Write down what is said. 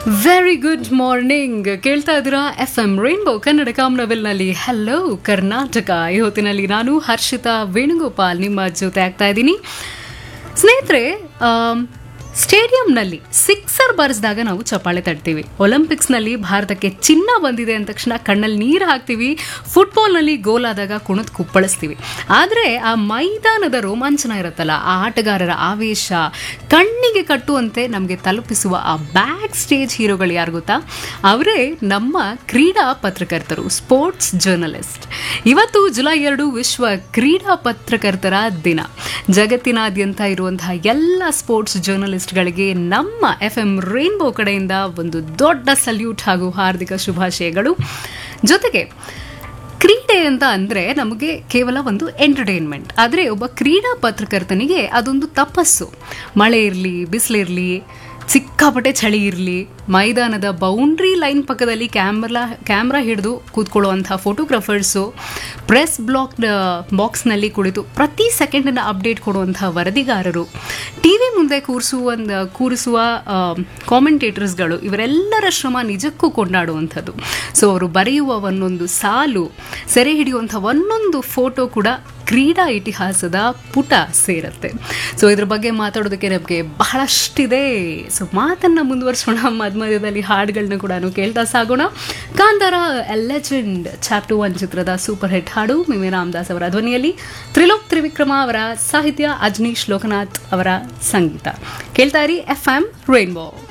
very good morning ಕೇಳ್ತಾ ಇದ್ದೀರಾ F M rainbow Kannada ಕಾಮನವೆಲ್ನಲ್ಲಿ ಹಲೋ ಕರ್ನಾಟಕ ಈ ಹೊತ್ತಿನಲ್ಲಿ ನಾನು ಹರ್ಷಿತಾ ವೇಣುಗೋಪಾಲ್ ನಿಮ್ಮ ಜೊತೆ ಆಗ್ತಾ ಇದ್ದೀನಿ ಸ್ನೇಹಿತರೆ ಆಮ್, ಸ್ಟೇಡಿಯಂನಲ್ಲಿ ಸಿಕ್ಸರ್ ಬಾರಿಸಿದಾಗ ನಾವು ಚಪ್ಪಾಳೆ ತಟ್ತೀವಿ ಒಲಿಂಪಿಕ್ಸ್ನಲ್ಲಿ ಭಾರತಕ್ಕೆ ಚಿನ್ನ ಬಂದಿದೆ ಅಂದ ತಕ್ಷಣ ಕಣ್ಣಲ್ಲಿ ನೀರು ಹಾಕ್ತೀವಿ ಫುಟ್ಬಾಲ್ನಲ್ಲಿ ಗೋಲ್ ಆದಾಗ ಕುಣಿದು ಕುಪ್ಪಳಿಸ್ತೀವಿ ಆದರೆ ಆ ಮೈದಾನದ ರೋಮಾಂಚನ ಇರುತ್ತಲ್ಲ ಆ ಆಟಗಾರರ ಆವೇಶ ಕಣ್ಣಿಗೆ ಕಟ್ಟುವಂತೆ ನಮಗೆ ತಲುಪಿಸುವ ಆ ಬ್ಯಾಕ್ ಸ್ಟೇಜ್ ಹೀರೋಗಳು ಯಾರು ಗೊತ್ತಾ ಅವರೇ ನಮ್ಮ ಕ್ರೀಡಾ ಪತ್ರಕರ್ತರು ಸ್ಪೋರ್ಟ್ಸ್ ಜರ್ನಲಿಸ್ಟ್ ಇವತ್ತು ಜುಲೈ ಎರಡು ವಿಶ್ವ ಕ್ರೀಡಾ ಪತ್ರಕರ್ತರ ದಿನ ಜಗತ್ತಿನಾದ್ಯಂತ ಇರುವಂತಹ ಎಲ್ಲ ಸ್ಪೋರ್ಟ್ಸ್ ಜರ್ನಲಿಸ್ಟ್ಗಳಿಗೆ ನಮ್ಮ ಎಫ್ ಎಂ ರೈನ್ಬೋ ಕಡೆಯಿಂದ ಒಂದು ದೊಡ್ಡ ಸಲ್ಯೂಟ್ ಹಾಗೂ ಹಾರ್ದಿಕ ಶುಭಾಶಯಗಳು ಜೊತೆಗೆ ಕ್ರೀಡೆ ಅಂತ ಅಂದರೆ ನಮಗೆ ಕೇವಲ ಒಂದು ಎಂಟರ್ಟೈನ್ಮೆಂಟ್ ಆದರೆ ಒಬ್ಬ ಕ್ರೀಡಾ ಪತ್ರಕರ್ತನಿಗೆ ಅದೊಂದು ತಪಸ್ಸು ಮಳೆ ಇರಲಿ ಬಿಸಿಲಿರಲಿ ಸಿಕ್ಕಾಪಟ್ಟೆ ಚಳಿ ಇರಲಿ ಮೈದಾನದ ಬೌಂಡ್ರಿ ಲೈನ್ ಪಕ್ಕದಲ್ಲಿ ಕ್ಯಾಮ್ರಾ ಕ್ಯಾಮ್ರಾ ಹಿಡಿದು ಕೂತ್ಕೊಳ್ಳುವಂಥ ಫೋಟೋಗ್ರಾಫರ್ಸು ಪ್ರೆಸ್ ಬ್ಲಾಕ್ ಬಾಕ್ಸ್ನಲ್ಲಿ ಕುಳಿತು ಪ್ರತಿ ಸೆಕೆಂಡನ್ನ ಅಪ್ಡೇಟ್ ಕೊಡುವಂಥ ವರದಿಗಾರರು ಟಿ ವಿ ಮುಂದೆ ಕೂರಿಸುವ ಕೂರಿಸುವ ಕಾಮೆಂಟೇಟರ್ಸ್ಗಳು ಇವರೆಲ್ಲರ ಶ್ರಮ ನಿಜಕ್ಕೂ ಕೊಂಡಾಡುವಂಥದ್ದು ಸೊ ಅವರು ಬರೆಯುವ ಒಂದೊಂದು ಸಾಲು ಸೆರೆ ಹಿಡಿಯುವಂಥ ಒಂದೊಂದು ಫೋಟೋ ಕೂಡ ಕ್ರೀಡಾ ಇತಿಹಾಸದ ಪುಟ ಸೇರುತ್ತೆ ಸೊ ಇದ್ರ ಬಗ್ಗೆ ಮಾತಾಡೋದಕ್ಕೆ ನಮಗೆ ಬಹಳಷ್ಟಿದೆ ಸೊ ಮಾತನ್ನ ಮುಂದುವರಿಸೋಣ ಮಧ್ಯ ಮಧ್ಯದಲ್ಲಿ ಹಾಡುಗಳನ್ನ ಕೂಡ ಕೇಳ್ತಾ ಸಾಗೋಣ ಕಾಂತಾರ ಲೆಜೆಂಡ್ ಚಾಪ್ಟರ್ ಒನ್ ಚಿತ್ರದ ಸೂಪರ್ ಹಿಟ್ ಹಾಡು ಮಿಮಿ ರಾಮದಾಸ್ ಅವರ ಧ್ವನಿಯಲ್ಲಿ ತ್ರಿಲೋಕ್ ತ್ರಿವಿಕ್ರಮ ಅವರ ಸಾಹಿತ್ಯ ಅಜ್ನೀಶ್ ಲೋಕನಾಥ್ ಅವರ ಸಂಗೀತ ಕೇಳ್ತಾ ಇರಿ ಎಫ್ ಎಂ ರೈನ್ಬೋ